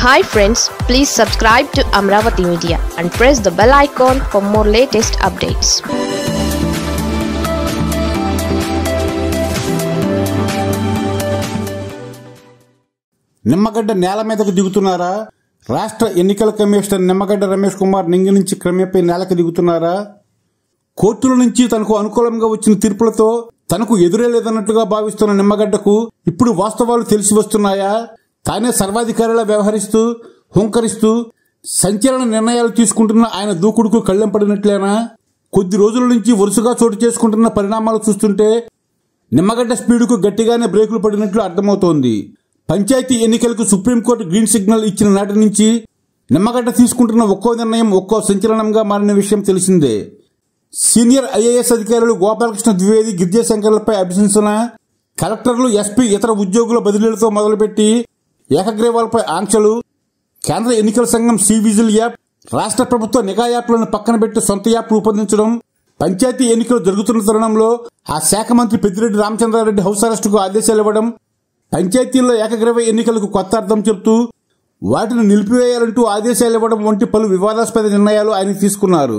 hi friends please subscribe to Amaravati media and press the bell icon for more latest updates Nimmagadda నేల మీదకు దిగుతున్నారా రాష్ట్ర ఎన్నికల commissioner Nimmagadda Ramesh Kumar నింగి నుంచి క్రమేపై నేలకు దిగుతున్నారా కోర్టుల నుంచి తనకు అనుకూలంగా వచ్చిన తీర్పులతో తనకు ఎదురే లేదన్నట్టుగా భావిస్తున్న నిమ్మగడ్డకు ఇప్పుడు వాస్తవాలు తెలిసి వస్తున్నాయా తానే సర్వాధికారిలా వ్యవహరిస్తూ హుంకరిస్తూ సంచలన నిర్ణయాలు తీసుకుంటున్న ఆయన దూకుడుకు కళ్ళెం పడినట్లేనా కొద్ది రోజుల నుంచి వరుసగా చోటు చేసుకుంటున్న పరిణామాలు చూస్తుంటే నిమ్మగడ్డ స్పీడుకు గట్టిగానే బ్రేకులు పడినట్లు అర్థమవుతోంది పంచాయతీ ఎన్నికలకు సుప్రీంకోర్టు గ్రీన్ సిగ్నల్ ఇచ్చిన నాటి నుంచి నిమ్మగడ్డ తీసుకుంటున్న ఒక్కో నిర్ణయం ఒక్కో సంచలనంగా మారిన విషయం తెలిసిందే సీనియర్ ఐఏఎస్ అధికారులు గోపాలకృష్ణ ద్వివేది గిరిజశంకర్లపై అభిశంసన కలెక్టర్లు ఎస్పీ ఇతర ఉద్యోగుల బదిలీలతో మొదలుపెట్టి ఏకగ్రీవాలపై ఆంక్షలు కేంద్ర ఎన్నికల సంఘం సి విజిల్ యాప్ రాష్ట్ర ప్రభుత్వ నిఘా యాప్లను పక్కన పెట్టి సొంత యాప్ రూపొందించడం పంచాయతీ ఎన్నికలు జరుగుతున్న తరుణంలో ఆ శాఖ మంత్రి పెద్దిరెడ్డి రామచంద్రారెడ్డి హౌస్ అరెస్టుకు ఆదేశాలు ఇవ్వడం పంచాయతీల్లో ఏకగ్రీవ ఎన్నికలకు కొత్త అర్థం చెబుతూ వాటిని నిలిపివేయాలంటూ ఆదేశాలు ఇవ్వడం వంటి పలు వివాదాస్పద నిర్ణయాలు ఆయన తీసుకున్నారు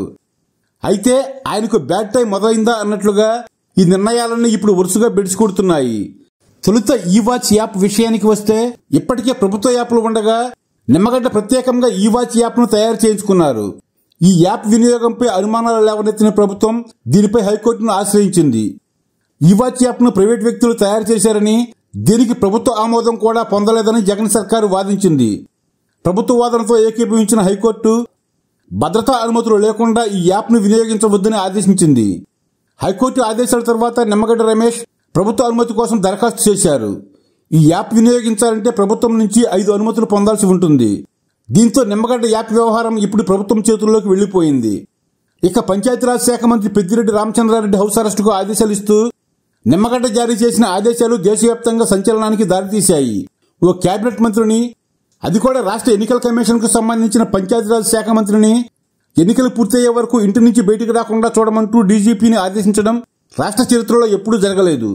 అయితే ఆయనకు బ్యాడ్ టైం మొదలైందా అన్నట్లుగా ఈ నిర్ణయాలన్నీ ఇప్పుడు వరుసగా బెడిసికొడుతున్నాయి తొలుత ఈ వాచ్ యాప్ విషయానికి వస్తే ఇప్పటికే ప్రభుత్వ యాప్లు ఉండగా నిమ్మగడ్డ ప్రత్యేకంగా ఈ వాచ్ యాప్ను తయారు చేయించుకున్నారు ఈ యాప్ వినియోగంపై అనుమానాలు లేవనెత్తిన ప్రభుత్వం దీనిపై హైకోర్టును ఆశ్రయించింది ఈ వాచ్ యాప్ను ప్రైవేట్ వ్యక్తులు తయారు చేశారని దీనికి ప్రభుత్వ ఆమోదం కూడా పొందలేదని జగన్ సర్కారు వాదించింది ప్రభుత్వ వాదనతో ఏకీభవించిన హైకోర్టు భద్రతా అనుమతులు లేకుండా ఈ యాప్ను వినియోగించవద్దని ఆదేశించింది హైకోర్టు ఆదేశాల తర్వాత నిమ్మగడ్డ రమేష్ ప్రభుత్వ అనుమతి కోసం దరఖాస్తు చేశారు ఈ యాప్ వినియోగించాలంటే ప్రభుత్వం నుంచి ఐదు అనుమతులు పొందాల్సి ఉంటుంది దీంతో నిమ్మగడ్డ యాప్ వ్యవహారం ఇప్పుడు ప్రభుత్వం చేతుల్లోకి వెళ్లిపోయింది ఇక పంచాయతీరాజ్ శాఖ మంత్రి పెద్దిరెడ్డి రామచంద్రారెడ్డి హౌస్ అరెస్టుకు ఆదేశాలు ఇస్తూ నిమ్మగడ్డ జారీ చేసిన ఆదేశాలు దేశవ్యాప్తంగా సంచలనానికి దారితీశాయి ఓ కేబినెట్ మంత్రిని అది కూడా రాష్ట్ర ఎన్నికల కమిషన్ కు సంబంధించిన పంచాయతీరాజ్ శాఖ మంత్రిని ఎన్నికలు పూర్తయ్యే వరకు ఇంటి నుంచి బయటికి రాకుండా చూడమంటూ డీజీపీని ఆదేశించడం రాష్ట్ర చరిత్రలో ఎప్పుడూ జరగలేదు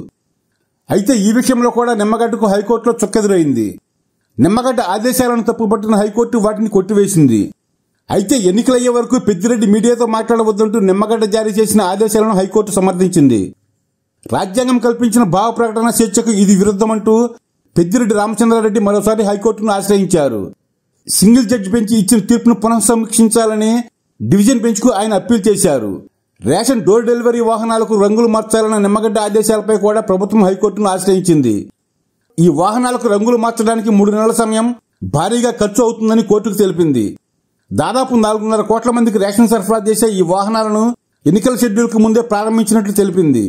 అయితే ఈ విషయంలో కూడా నిమ్మగడ్డకు హైకోర్టులో చుక్కెదురైంది నిమ్మగడ్డ ఆదేశాలను తప్పుపట్టిన హైకోర్టు వాటిని కొట్టివేసింది అయితే ఎన్నికలయ్యే వరకు పెద్దిరెడ్డి మీడియాతో మాట్లాడవద్దంటూ నిమ్మగడ్డ జారీ చేసిన ఆదేశాలను హైకోర్టు సమర్థించింది రాజ్యాంగం కల్పించిన భావ ప్రకటన స్వేచ్ఛకు ఇది విరుద్ధమంటూ పెద్దిరెడ్డి రామచంద్రారెడ్డి మరోసారి హైకోర్టును ఆశ్రయించారు సింగిల్ జడ్జి బెంచ్ ఇచ్చిన తీర్పును పునఃసమీక్షించాలని డివిజన్ బెంచ్కు ఆయన అప్పీల్ చేశారు రేషన్ డోర్ డెలివరీ వాహనాలకు రంగులు మార్చాలన్న నిమ్మగడ్డ ఆదేశాలపై కూడా ప్రభుత్వం హైకోర్టును ఆశ్రయించింది ఈ వాహనాలకు రంగులు మార్చడానికి మూడు నెలల సమయం భారీగా ఖర్చు అవుతుందని కోర్టుకు తెలిపింది దాదాపు నాలుగున్నర కోట్ల మందికి రేషన్ సరఫరా చేసే ఈ వాహనాలను ఎన్నికల షెడ్యూల్కు ముందే ప్రారంభించినట్లు తెలిపింది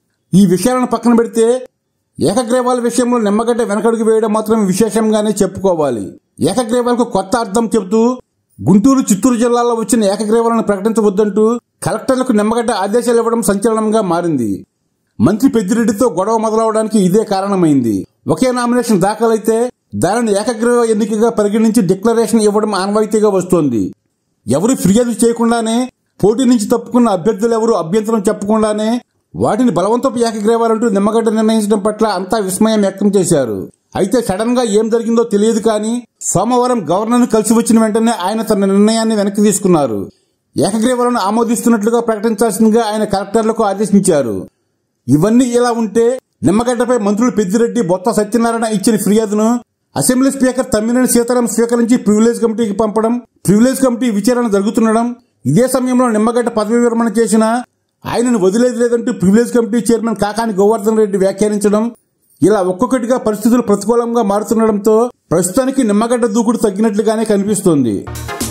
ఈ విషయాలను పక్కన పెడితే ఏకగ్రీవాల విషయంలో నిమ్మగడ్డ వెనకడుగు వేయడం మాత్రం విశేషంగానే చెప్పుకోవాలి ఏకగ్రీవాలకు కొత్త అర్థం చెబుతూ గుంటూరు చిత్తూరు జిల్లాలో వచ్చిన ఏకగ్రీవాలను ప్రకటించవద్దంటూ కలెక్టర్లకు నిమ్మగడ్డ ఆదేశాలు ఇవ్వడం సంచలనంగా మారింది మంత్రి పెద్దిరెడ్డితో గొడవ మొదలవడానికి ఇదే కారణమైంది ఒకే నామినేషన్ దాఖలైతే దానిని ఏకగ్రీవ ఎన్నికగా పరిగణించి డిక్లరేషన్ ఇవ్వడం ఆనవాయితీగా వస్తోంది ఎవరు ఫిర్యాదు చేయకుండానే పోటీ నుంచి తప్పుకున్న అభ్యర్థులు ఎవరు అభ్యంతరం చెప్పకుండానే వాటిని బలవంతపు ఏకగ్రీవాలంటూ నిమ్మగడ్డ నిర్ణయించడం పట్ల అంతా విస్మయం వ్యక్తం చేశారు అయితే సడన్ గా ఏం జరిగిందో తెలియదు కానీ సోమవారం గవర్నర్ను కలిసి వచ్చిన వెంటనే ఆయన తన నిర్ణయాన్ని వెనక్కి తీసుకున్నారు ఏకగ్రీవాలను ఆమోదిస్తున్నట్లుగా ప్రకటించాల్సిందిగా ఆయన కలెక్టర్లకు ఆదేశించారు ఇవన్నీ ఇలా ఉంటే నిమ్మగడ్డపై మంత్రులు పెద్దిరెడ్డి బొత్త సత్యనారాయణ ఇచ్చిన ఫిర్యాదును అసెంబ్లీ స్పీకర్ తమ్మినేని సీతారాం స్వీకరించి ప్రివిలేజ్ కమిటీకి పంపడం ప్రివిలేజ్ కమిటీ విచారణ జరుగుతుండడం ఇదే సమయంలో నిమ్మగడ్డ పదవి విరమణ చేసిన ఆయనను వదిలేది లేదంటూ privilege committee chairman Kakani Govardhan Reddy వ్యాఖ్యానించడం ఇలా ఒక్కొక్కటిగా పరిస్థితులు ప్రతికూలంగా మారుతుండడంతో ప్రస్తుతానికి నిమ్మగడ్డ దూకుడు తగ్గినట్లుగానే కనిపిస్తోంది